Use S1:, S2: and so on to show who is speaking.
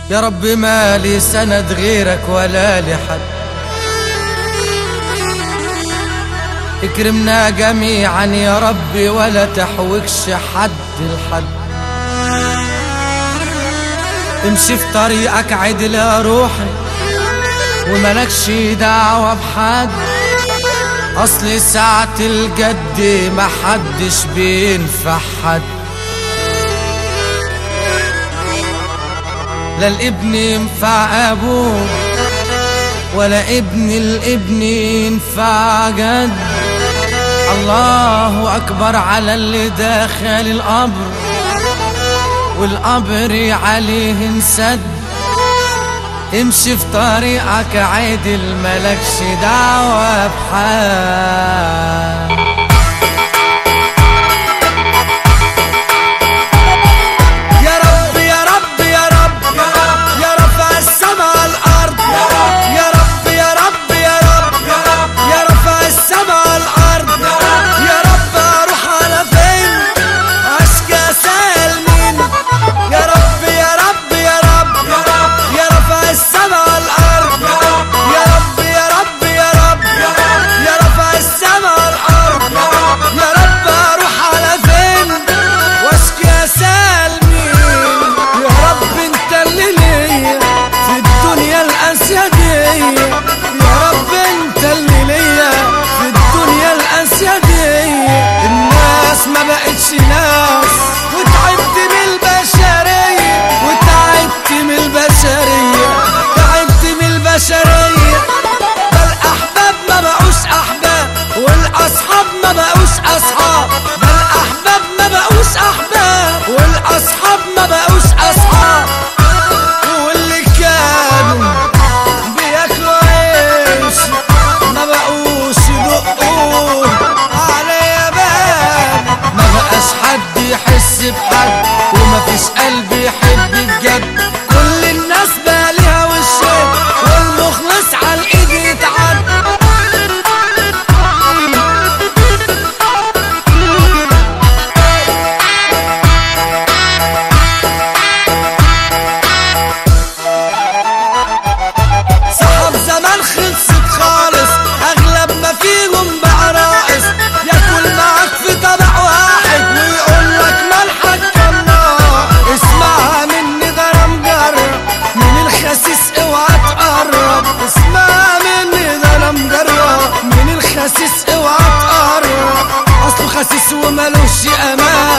S1: يا رب مالي سند غيرك ولا لحد اكرمنا جميعا يا رب ولا تحوكش حد لحد امشي في طريقك عدل يا روحي وملكش دعوة بحد اصل ساعة الجد محدش بينفع حد لا الابن ينفع ابوه ولا ابن الابن ينفع جد الله اكبر على اللي داخل القبر والقبر عليه انسد امشي في طريقك عدل ملكش دعوة بحال يا رب يا رب يا رب يا رفع السماء الارض يا رب يا رب يا رب يا رفع السماء الارض يا رب اروح على فين اشكى سائل مين يا رب يا رب يا رب يا رفع السماء الارض يا رب يا رب يا رب يا رفع السماء الارض يا رب اروح على فين واشكي سائل مين يا رب انت اللي ليا في الدنيا القاسية دي يا رب انت اللي ليا في الدنيا القاسية دي الناس ما بقتش ناس وتعبت من البشرية وتعبت من البشرية تعبت من البشرية ده الأحباب ما بقوش أحباب والأصحاب ما بقوش أصحاب ده الأحباب ما بقوش أحباب والأصحاب ما بقوش أصحاب واللي كانوا بياكلوا عيش ما بقوش يدقوا عليا باب ما بقاش حد يحس بحد ومفيش قلب يحب بجد كل الناس بقى ليها وشين والمخلص على الايد يتعد صحاب زمان خلصت خالص اغلب ما فيهم بقى ناقص ياكل معاك في طبق واحد ويقول لك ملحك كان ناقص اسمعها مني ده انا مجرب من الخسيس اوعى تقرب اسمعها مني ده انا مجرب من الخسيس اوعى تقرب اصله خسيس وملوش امان